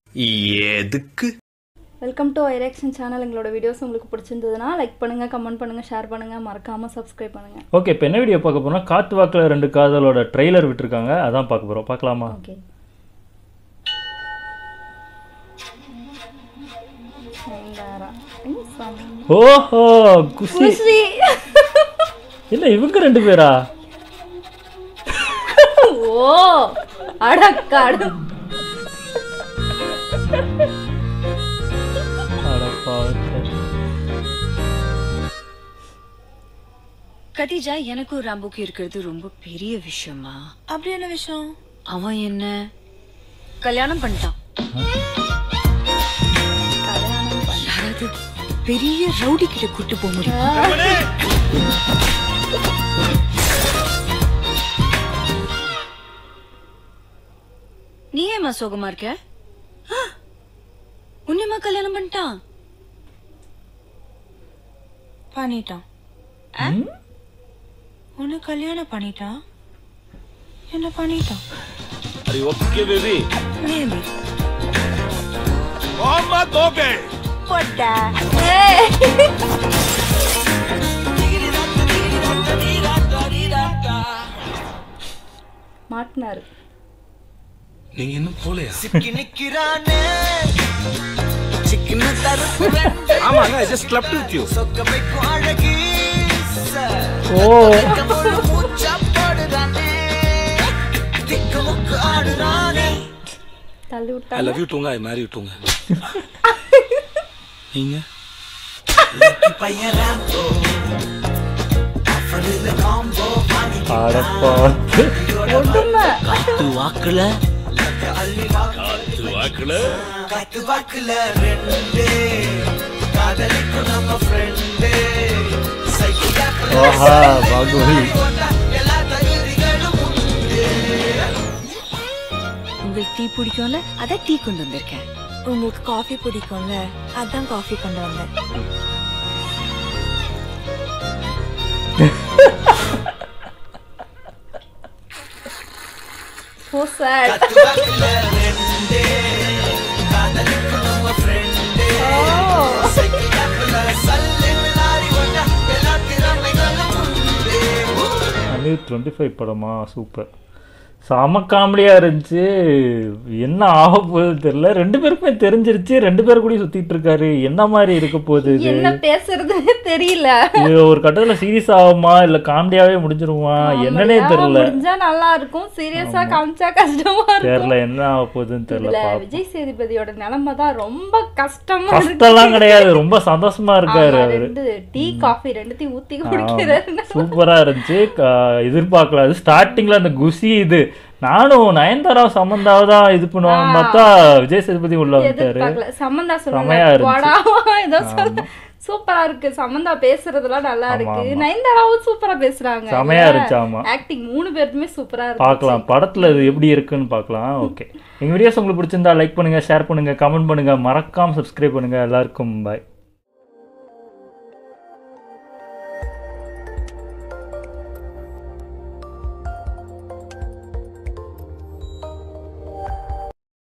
எதுக்கு welcome to ஐரெக்ஷன் channel எங்களோட வீடியோஸ் உங்களுக்கு பிடிச்சிருந்ததுன்னா லைக் பண்ணுங்க கமெண்ட் பண்ணுங்க ஷேர் பண்ணுங்க மறக்காம சப்ஸ்கிரைப் பண்ணுங்க ஓகே இப்போ என்ன வீடியோ பார்க்க போறோம்னா காத்து வாக்கில் ரெண்டு காதலோட ட்ரெய்லர் விட்டுருக்காங்க அதான் பார்க்க போறோம் பார்க்கலாமா ஓகே ஓஹோ குஷி இல்ல இவங்க ரெண்டு பேரா ஓ அடக்காடு அட பாவத்தை. கதிஜா எனக்கும் ராம்புக்கும் இருக்கிறது ரொம்ப பெரிய விஷயமா அப்படி என்ன விஷயம் அவன் என்ன கல்யாணம் பண்ணிட்டான் யாராவது பெரிய ரவுடி கிட்ட கூட்டு போக முடியும் நீ ஏமா சோகமா இருக்க உன்னியமா கல்யாணம் பண்ணிட்டான் பண்ணிட்டான் ம்? உன்னை கல்யாணம் பண்ணிட்டான் என்ன பண்ணிட்டான் अरे okay baby Maybe. Mohammed okay மாட்டினாரு நீங்க இன்னும் போலையா ஆமாங்க ஜஸ்ட் கிளப்ட் வித் யூ ஓ தள்ளி ஐ விட்டாங்க லவ் யூ டூங்க ஐ மேரி யூ டூங்க நீங்க அட பாவத்தை. ஒடுமை வாக்குல ஆஹா பாகுபலி உங்களுக்கு டீ பிடிக்கும்ல அதான் டீ கொண்டு வந்திருக்கேன் உங்களுக்கு காஃபி பிடிக்கும்ல அதான் காஃபி கொண்டு வந்தேன் so sad Anil twenty five படமா சூப்பர் செம காமெடியா இருந்துச்சு என்ன ஆக போகுது தெரியல ரெண்டு பேருக்குமே தெரிஞ்சிருச்சு ரெண்டு பேரும் கூட சுத்திட்டு இருக்காரு என்ன மாதிரி இருக்க போகுது இது என்ன பேசுறதுன்னு தெரியல இது ஒரு கட்டத்துல சீரியஸ் ஆகுமா இல்ல காமெடியாவே முடிஞ்சிருமா என்னன்னே காமெடியா தெரியல முடிஞ்சா நல்லா இருக்கும் சீரியஸா காமிச்சா கஷ்டமா இருக்கும் தெரியல என்ன ஆக போகுதுன்னு தெரியல இதுல பாப்போம் விஜய் சேதுபதியோட நிலைமை தான் ரொம்ப கஷ்டமா இருக்கு கஷ்டம்லாம் கிடையாது ரொம்ப சந்தோஷமா இருக்காரு ஆமா, அவரு ரெண்டு டீ காஃபி ரெண்டுத்தையும் ஊத்தி குடிக்கிறாரு சூப்பரா இருந்துச்சு க- எதிர்பார்க்கல அது ஸ்டார்டிங்ல அந்த குசி இது நானும் நயன்தாரா சமந்தாவை தான் இது பண்ணுவாங்கன்னு பார்த்தா விஜய் சேதுபதி உள்ள வந்துட்டாரு எதிர்பார்க்கல சமந்தா செமையா சொல்லுங்க இருந்துச்சு. போடா ஏதோ சொல்ல சூப்பரா இருக்கு சமந்தா பேசுறதெல்லாம் நல்லா இருக்கு நயன்தாராவும் சூப்பரா பேசுறாங்க செமையா இருந்துச்சு ஆமா ஆக்டிங் மூணு பேருமே சூப்பரா இருக்கு பார்க்கலாம் படத்துல இது எப்படி இருக்குன்னு பார்க்கலாம் ஓகே எங்க வீடியோஸ் உங்களுக்கு பிடிச்சிருந்தா லைக் பண்ணுங்க ஷேர் பண்ணுங்க கமெண்ட் பண்ணுங்க மறக்காம சப்ஸ்கிரைப் பண்ணுங்க எல்லாருக்கும் பாய்